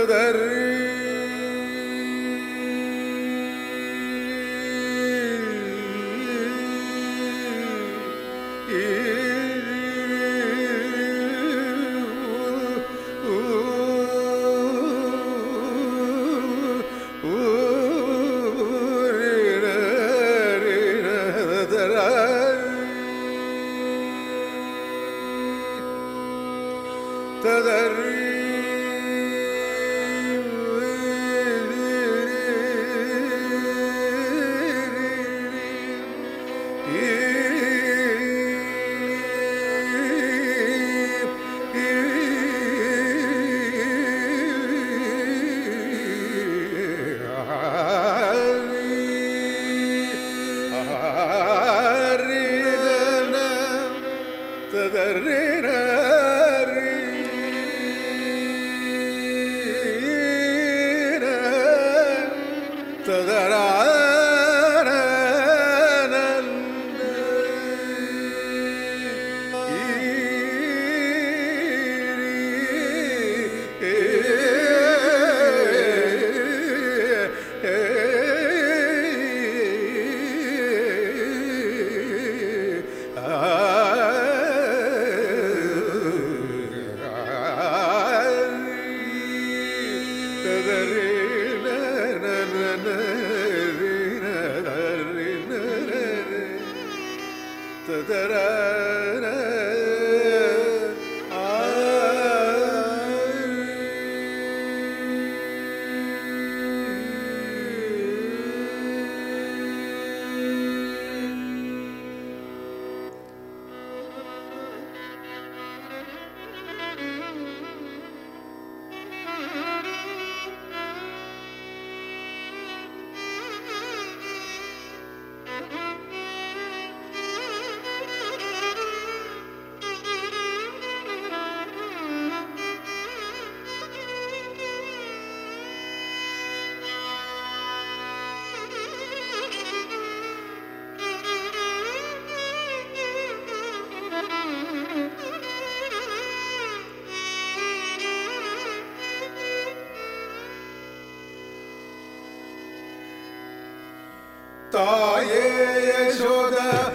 தாயே யசோத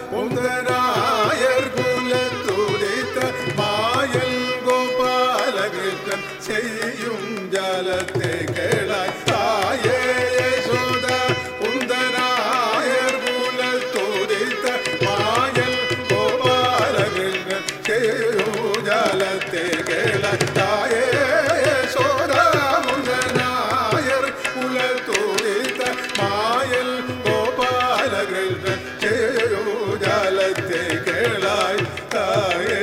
உந்தராயர் குல துடித்த மாயல் கோபாலகிருஷ்ணன் செய்யும் ஜலத்தை கேளாய் தாயே யசோத உந்தராயர் குல துடித்த மாயல் கோபாலகிருஷ்ணன் செய்யும் ஜலத்தை கேளாய் தாயே யசோத உந்தராயர் குல துடித்த மாயல் கோபாலகிருஷ்ணன் செய்யும் ஜலத்தை கேளாய் தாயே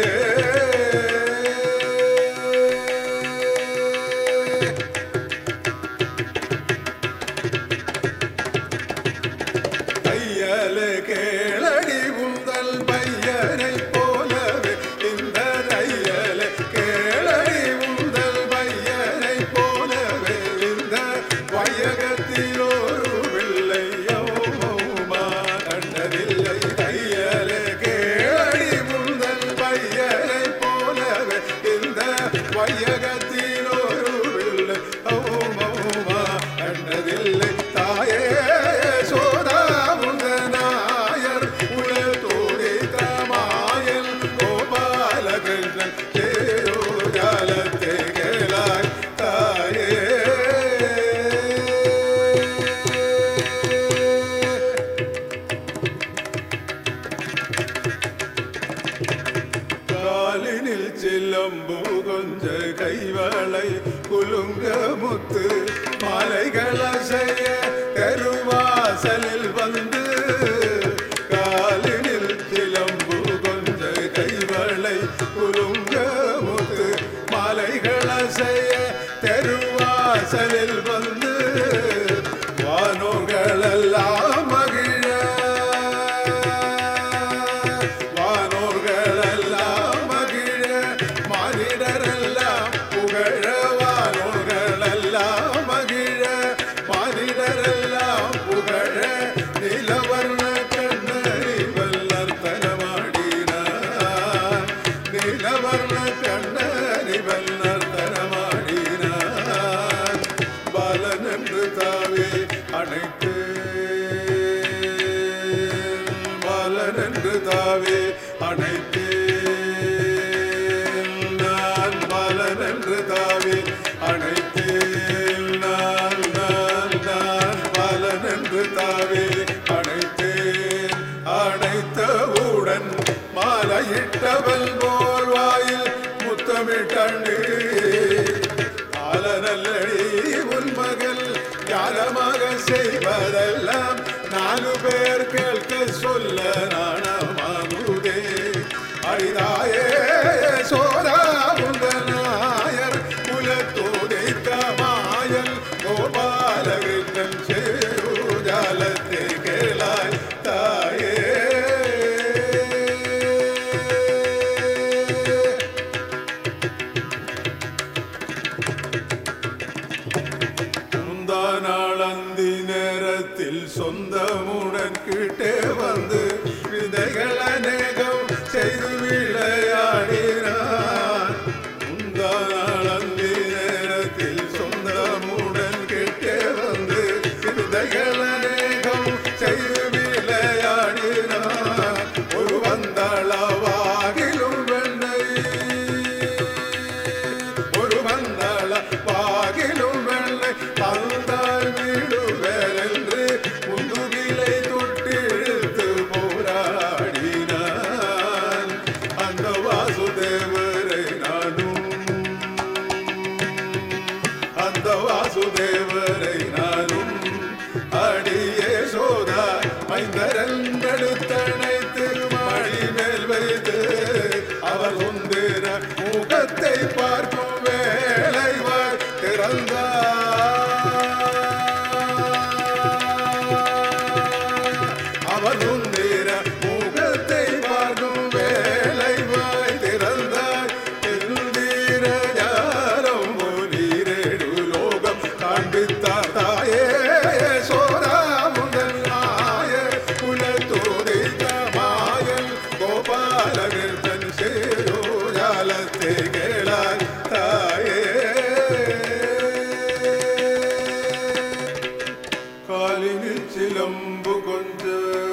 தையலே கேளடி உந்தல் பையனை போலவே இந்த தையலே கேளடி உந்தல் பையனை போலவே இந்த வையகத்தில் ஒரு பிள்ளையவுமா கண்டதில்லை தையலே கேளடி உந்தல் பையனை போலவே இந்த வையகத்தில் ஒரு பிள்ளை ஔமௌமா கண்டதில்லை தாயே சோதா முந்தனாயர் உலல் தோடித்த மாயல் கோபாலகிருஷ்ணன் தேயோ ஜாலத்தை கேளாய் தாயே காலினில் சிலம்பு கொஞ்ச கைவளை குலுங்க முத்து மாலைகள் அசைய கருவாசலில் வந்து காலினில் சிலம்பு கொஞ்ச கைவளை குலுங்க முத்து மாலைகள் அசைய தெருவாசலில் வந்து வானோர்களெல்லாம் மகிழ வானோர்களெல்லாம் மகிழ மானிடரெல்லாம் புகழ வானோர்களெல்லாம் மகிழ மானிடரெல்லாம் புகழ நிலவர்ண கண்ணறி வல்லர் தரமாடினார் நிலவர்ண கண்ணறி வல்லர் தரமாடினார் பலனென்று தாவே அணைத்தேன் நான் பலனென்று தாவே அணைத்தேன் நான் நான் நான் பலனென்று தாவே அணைத்தேன் அணைத்தவுடன் மாலையிட்டவள் போல் வாயில் முத்தமிட்டண்ணே ஆலநல்லடி உன் மகள் ஞானமாக செய்வதெல்லாம் நாலு பேர் கேட்க சொல்ல நாணமாகுதே அரிதாயே சோதா நாயர் குலத்தோதைத்த மாயல் கோபாலகிருஷ்ணன் சேருஜாலத்தை கேளாய் தாயே முந்தா நாள் அந்தி நேரத்தில் சொந்தமுடன் கிட்டே வந்து விதைகள் அநேகம் செய்து விளையாடினான் முந்தா நாள் அந்தி நேரத்தில் சொந்தமுடன் கிட்டே வந்து விதைகள் அநேகம் செய்து விளையாடினான் ஒரு வந்தளவாகிலும் வெண்ணை ஒரு மந்தள பாகிலும் வெள்ளை பந்தால் விடுவேன் என்று முதுகிலை தொட்டிழுத்து போராடினான் அந்த வாசுதேவரை நானும் அந்த வாசுதேவரை நானும் அடியே சோதா மைந்தரந்தெடுத்தணைத்து மழி மேல் வைத்து அவர் சுந்தர முகத்தை பார்க்கும் வேலைவர் திறந்தார் அவர் சுந்தர முகத்தை பார்க்கும் வேலைவாய் திறந்தார் எந்தீர யாரும் நீரேடு லோகம் காண்பித்தார் தாயே சோரா முதல் ஆய குலத்தோதைத்த மாயல் கோபாலகிருஷ்ணன் சேரோ ஜாலத்தை கேளாய் தாயே காலினில் சிலம்பு கொஞ்ச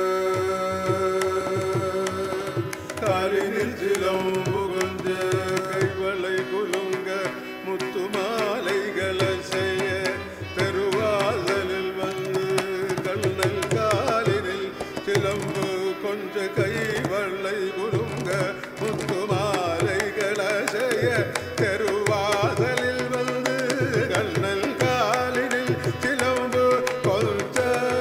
காலினில் சிலம்பு கொஞ்ச கைவளை குலுங்க முத்து மாலைகளை செய்ய தெருவாசலில் வந்து கண்ணல் காலினில் சிலம்பு கொஞ்ச கைவளை குலுங்க முத்து மாலைகளை செய்ய தெருவாசலில் வந்து கண்ணல் காலினில் சிலம்பு கொஞ்ச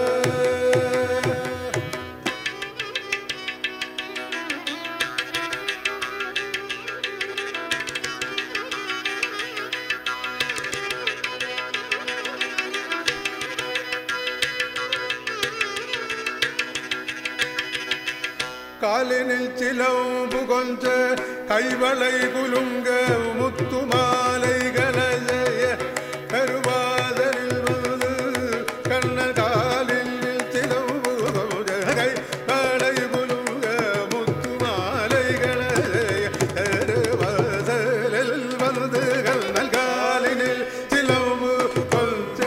காலினில் சிலம்பு கொஞ்ச கைவளை குலுங்க முத்து மாலைகளை செய்ய கருவாதலில் வந்து கண்ணல் காலில் சிலம்பு கொஞ்ச கைவளை குலுங்க முத்து மாலைகளை செய்ய கருவாதலில் வந்து கண்ணல் காலினில் சிலம்பு கொஞ்ச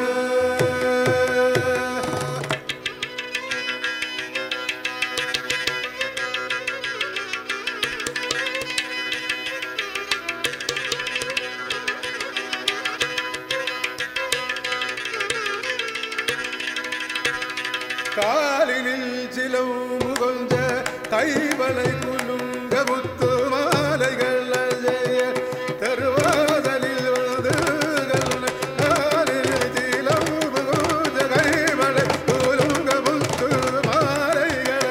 காலினில் சிலவு கொஞ்ச கைவளை குலுங்க முத்து மாலைகள் அஜய தருவாதலில் வந்து காலினில் சிலவு கொஞ்ச கைவளை குலுங்க முத்து மாலைகள்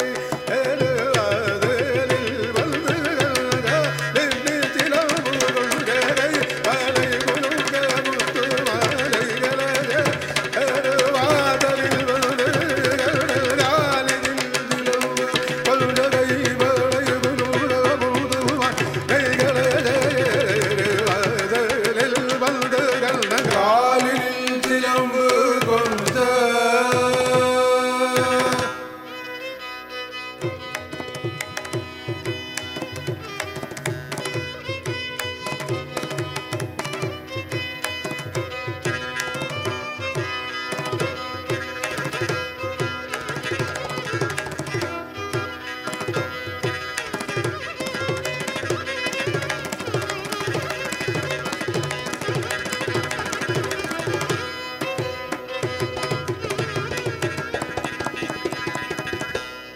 தருவாதலில் வந்து காலினில் சிலவு கொஞ்ச கைவளை குலுங்க முத்து மாலைகள் தருவாதலில் வந்து காலில் சிலம்பு கொஞ்ச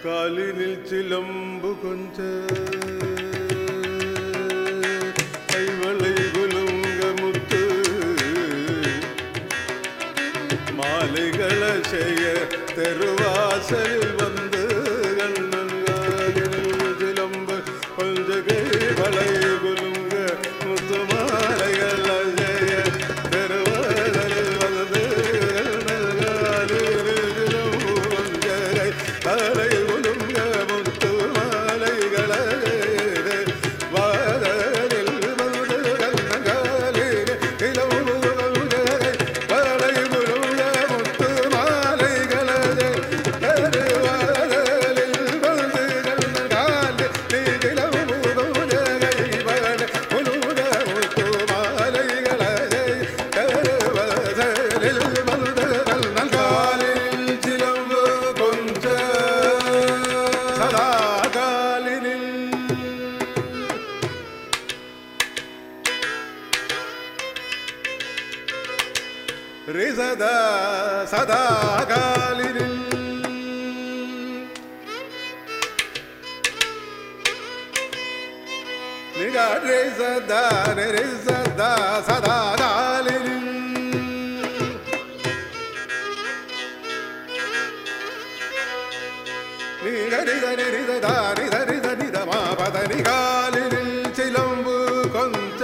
காலினில் சிலம்பு கொஞ்ச கைவளை குலுங்க முத்து மாலைகளை செய்ய தெருவாசலில் வந்து கண்ணங்காலில் சிலம்பு கொஞ்ச கைவளை குலுங்க முத்து மாலைகளை செய்ய தெருவாசலில் வந்து கண்ணங்காலில் சிலம்பு கொஞ்ச கை குலுங்க முத்து மாலைகளை வாதலில் வந்து கண்ணங்காலில் சிலம்பு கொஞ்ச கலை குலுங்க முத்து மாலைகளை தெருவாசலில் வந்து கண்ணங்காலில் சிலம்பு கொஞ்ச கை குலுங்க முத்து மாலைகளை தெருவாசலில் வந்து கண்ணங்காலில் சிலம்பு கொஞ்ச சதா காலினில் ரிசதா சதா காலினில் நிக ரிசதா ரிசதா சதா காலினில் நிகரித நிரிதா நித நித நித மாபத நிகாலினில் சிலம்பு கொஞ்ச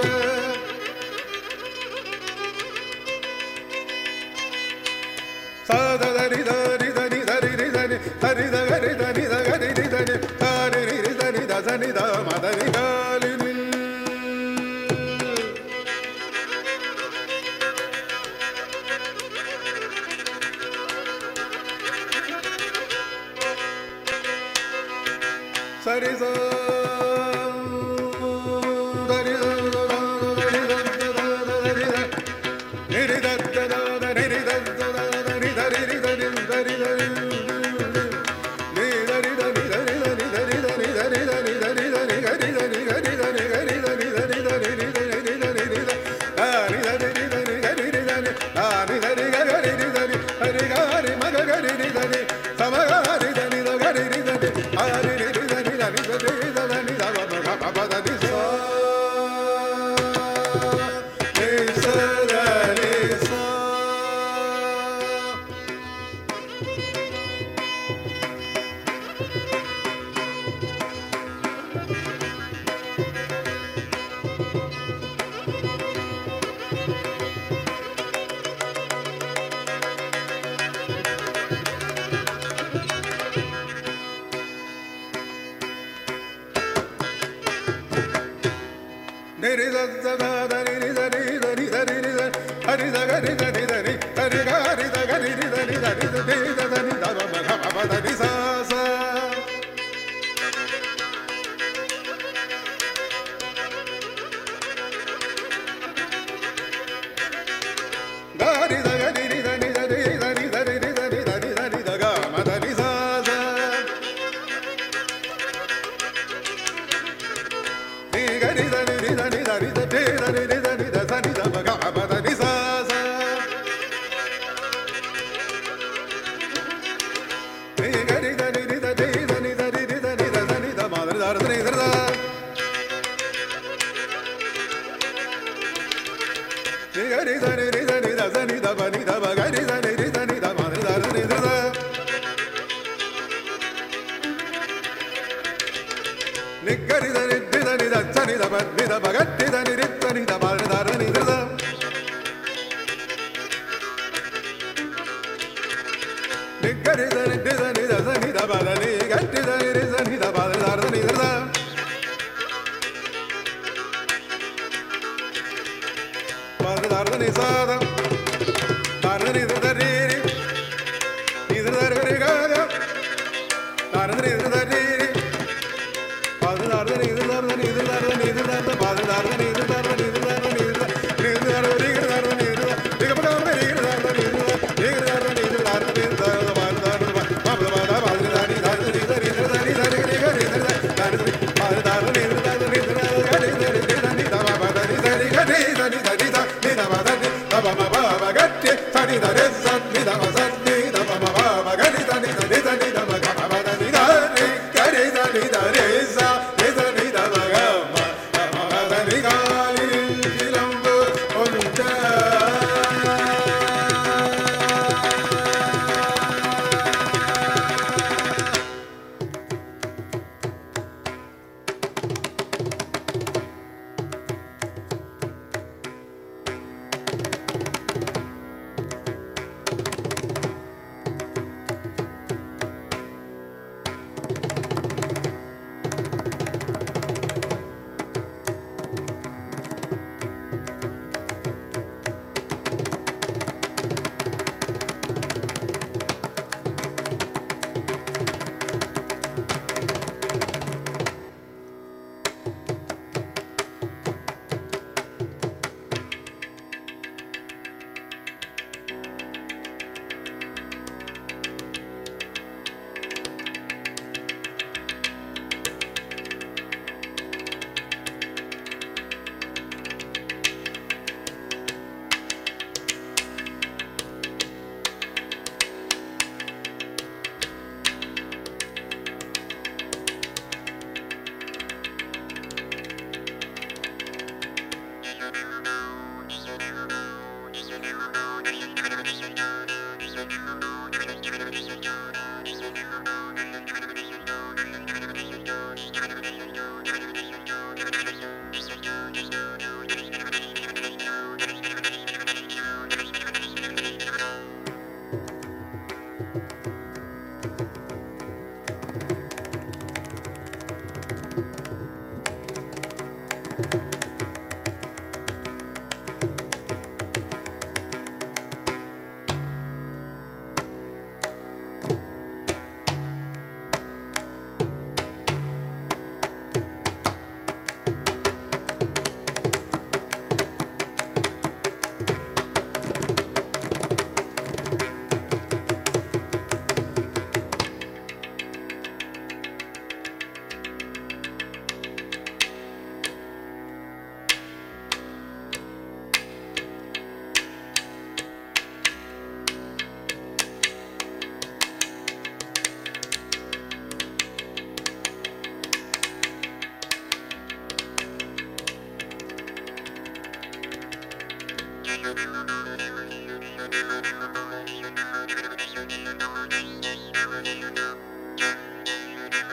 சாதரி தரி தரி தரி தரி தரி தரி தரி தரி தரி தரி ரி தரி தசனி த மதரி காலினில் சரி ச தரி தரி தரி தரி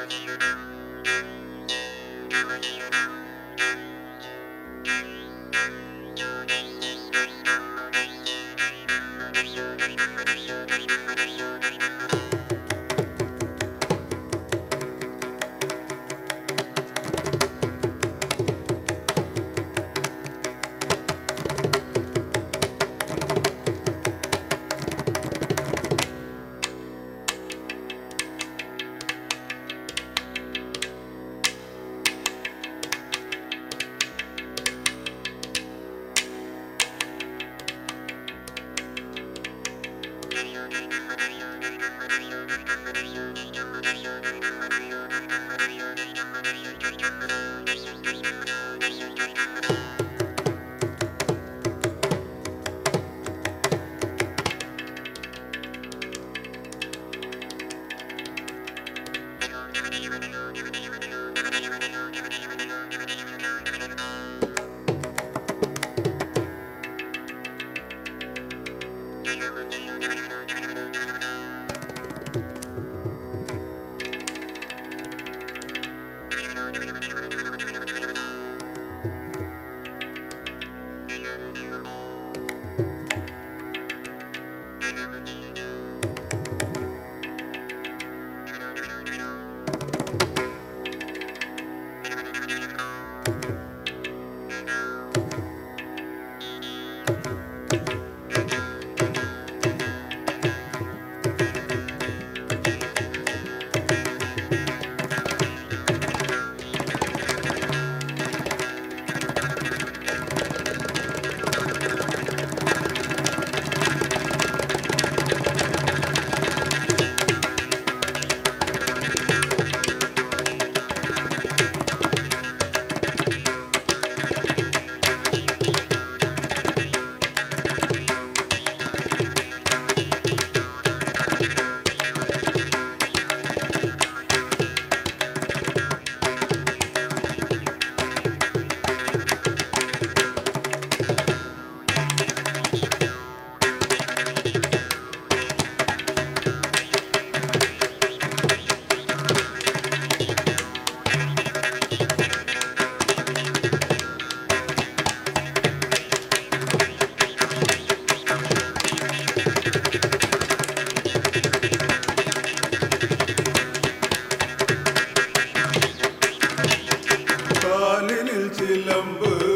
காலினில் சிலம்பு